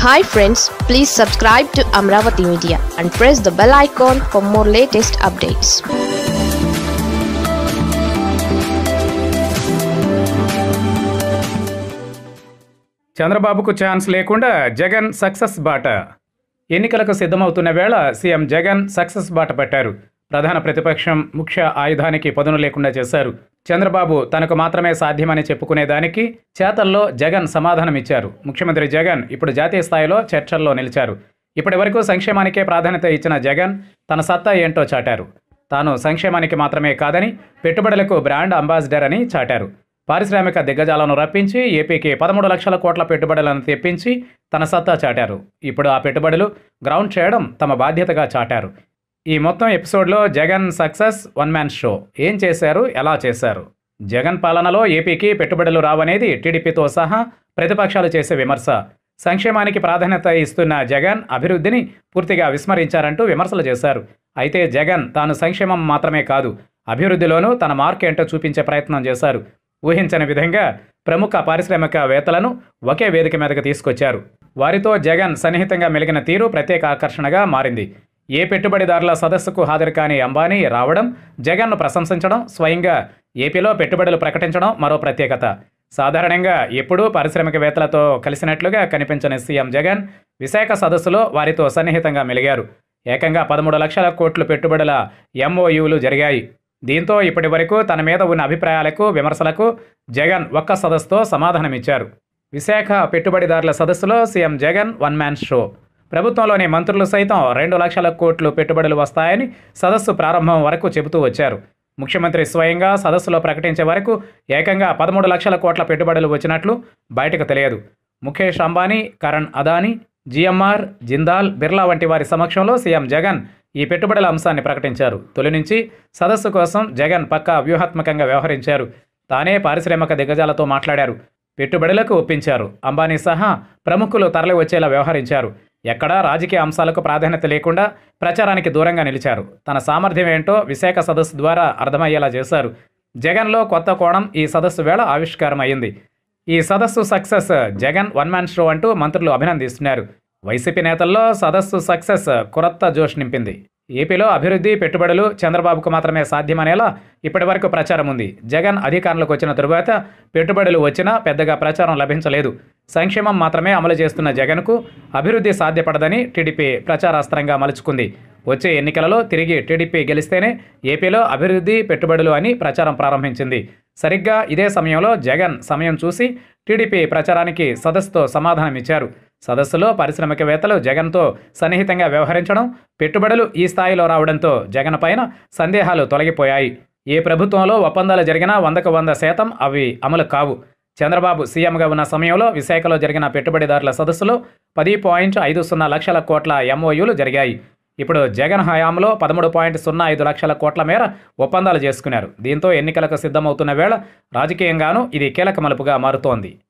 hi friends please subscribe to Amaravati media and press the bell icon for more latest updates చంద్రబాబుకు chance లేకుండా Jagan success బాట ఎన్నికలకు సిద్ధమవుతున్న వేళ సీఎం జగన్ సక్సెస్ బాట పట్టారు ప్రధాన ప్రతిపక్షం ముఖ్య ఆయుధానికి పదును లేకుండా చేశారు చంద్రబాబు తనకు మాత్రమే సాధ్యమని చెప్పుకునేదానికి చేతల్లో జగన్ సమాధానమిచ్చారు ముఖ్యమంత్రి జగన్ ఇప్పుడు జాతీయ స్థాయిలో చర్చల్లో నిలిచారు ఇప్పటి వరకు సంక్షేమానికే ప్రాధాన్యత ఇచ్చిన జగన్ తన సత్తా ఏంటో చాటారు తాను సంక్షేమానికి మాత్రమే కాదని పెట్టుబడులకు బ్రాండ్ అంబాసిడర్ అని చాటారు పారిశ్రామిక దిగ్గజాలను రప్పించి ఏపీకి పదమూడు లక్షల కోట్ల పెట్టుబడులను తెప్పించి తన సత్తా చాటారు ఇప్పుడు ఆ పెట్టుబడులు గ్రౌండ్ చేయడం తమ బాధ్యతగా చాటారు ఈ మొత్తం ఎపిసోడ్లో Jagan success one man show ఏం చేశారు ఎలా చేశారు జగన్ పాలనలో ఏపీకి పెట్టుబడులు రావనేది టీడీపీతో సహా ప్రతిపక్షాలు చేసే విమర్శ సంక్షేమానికి ప్రాధాన్యత ఇస్తున్న జగన్ అభివృద్ధిని పూర్తిగా విస్మరించారంటూ విమర్శలు చేశారు అయితే జగన్ తాను సంక్షేమం మాత్రమే కాదు అభివృద్ధిలోనూ తన మార్క్ ఏంటో చూపించే ప్రయత్నం చేశారు ఊహించని విధంగా ప్రముఖ పారిశ్రామికవేత్తలను ఒకే వేదిక మీదకు తీసుకొచ్చారు వారితో జగన్ సన్నిహితంగా మెలిగిన తీరు ప్రత్యేక ఆకర్షణగా మారింది ఏ పెట్టుబడిదారుల సదస్సుకు హాజరు కాని అంబానీ రావడం జగన్ను ప్రశంసించడం స్వయంగా ఏపీలో పెట్టుబడులు ప్రకటించడం మరో ప్రత్యేకత సాధారణంగా ఎప్పుడూ పారిశ్రామికవేత్తలతో కలిసినట్లుగా కనిపించని సీఎం జగన్ విశాఖ సదస్సులో వారితో సన్నిహితంగా మెలిగారు ఏకంగా పదమూడు లక్షల కోట్లు పెట్టుబడుల ఎంఓయూలు జరిగాయి దీంతో ఇప్పటి వరకు తన మీద ఉన్న అభిప్రాయాలకు విమర్శలకు జగన్ ఒక్క సదస్సుతో సమాధానమిచ్చారు విశాఖ పెట్టుబడిదారుల సదస్సులో CM Jagan one man show ప్రభుత్వంలోని మంత్రులు సైతం రెండు లక్షల కోట్లు పెట్టుబడులు వస్తాయని సదస్సు ప్రారంభం వరకు చెబుతూ వచ్చారు ముఖ్యమంత్రి స్వయంగా సదస్సులో ప్రకటించే వరకు ఏకంగా పదమూడు లక్షల కోట్ల పెట్టుబడులు వచ్చినట్లు బయటకు తెలియదు ముఖేష్ అంబానీ కరణ్ అదానీ జిఎంఆర్ జిందాల్ బిర్లా వంటి వారి సమక్షంలో సీఎం జగన్ ఈ పెట్టుబడుల అంశాన్ని ప్రకటించారు తొలి నుంచి సదస్సు కోసం జగన్ పక్కా వ్యూహాత్మకంగా వ్యవహరించారు తానే పారిశ్రామిక దిగ్గజాలతో మాట్లాడారు పెట్టుబడులకు ఒప్పించారు అంబానీ సహా ప్రముఖులు తరలి వచ్చేలా వ్యవహరించారు ఎక్కడా రాజకీయ అంశాలకు ప్రాధాన్యత లేకుండా ప్రచారానికి దూరంగా నిలిచారు తన సామర్థ్యం ఏంటో విశాఖ సదస్సు ద్వారా అర్థమయ్యేలా చేశారు జగన్లో కొత్త కోణం ఈ సదస్సు వేళ ఆవిష్కారం అయింది ఈ సదస్సు success Jagan one man show అంటూ మంత్రులు అభినందిస్తున్నారు వైసీపీ నేతల్లో సదస్సు సక్సెస్ కొరత జోష్ నింపింది ఏపీలో అభివృద్ధి పెట్టుబడులు చంద్రబాబుకు మాత్రమే సాధ్యమనేలా ఇప్పటి వరకు ప్రచారం ఉంది జగన్ అధికారంలోకి వచ్చిన తరువాత పెట్టుబడులు వచ్చినా పెద్దగా ప్రచారం లభించలేదు సంక్షేమం మాత్రమే అమలు చేస్తున్న జగన్కు అభివృద్ధి సాధ్యపడదని టీడీపీ ప్రచారాస్త్రంగా మలుచుకుంది వచ్చే ఎన్నికలలో తిరిగి టీడీపీ గెలిస్తేనే ఏపీలో అభివృద్ధి పెట్టుబడులు అని ప్రచారం ప్రారంభించింది సరిగ్గా ఇదే సమయంలో జగన్ సమయం చూసి టీడీపీ ప్రచారానికి సదస్సుతో సమాధానమిచ్చారు సదస్సులో పారిశ్రామికవేత్తలు జగన్తో సన్నిహితంగా వ్యవహరించడం పెట్టుబడులు ఈ స్థాయిలో రావడంతో జగన్ పైన సందేహాలు తొలగిపోయాయి ఏ ప్రభుత్వంలో ఒప్పందాలు జరిగినా వందకు వంద శాతం అవి అమలు కావు చంద్రబాబు సీఎంగా ఉన్న సమయంలో విశాఖలో జరిగిన పెట్టుబడిదారుల సదస్సులో పది పాయింట్ ఐదు సున్నా లక్షల కోట్ల ఎంఓయూలు జరిగాయి ఇప్పుడు జగన్ హయాంలో పదమూడు పాయింట్ సున్నా ఐదు లక్షల కోట్ల మేర ఒప్పందాలు చేసుకున్నారు దీంతో ఎన్నికలకు సిద్ధమవుతున్న వేళ రాజకీయంగానూ ఇది కీలక మలుపుగా మారుతోంది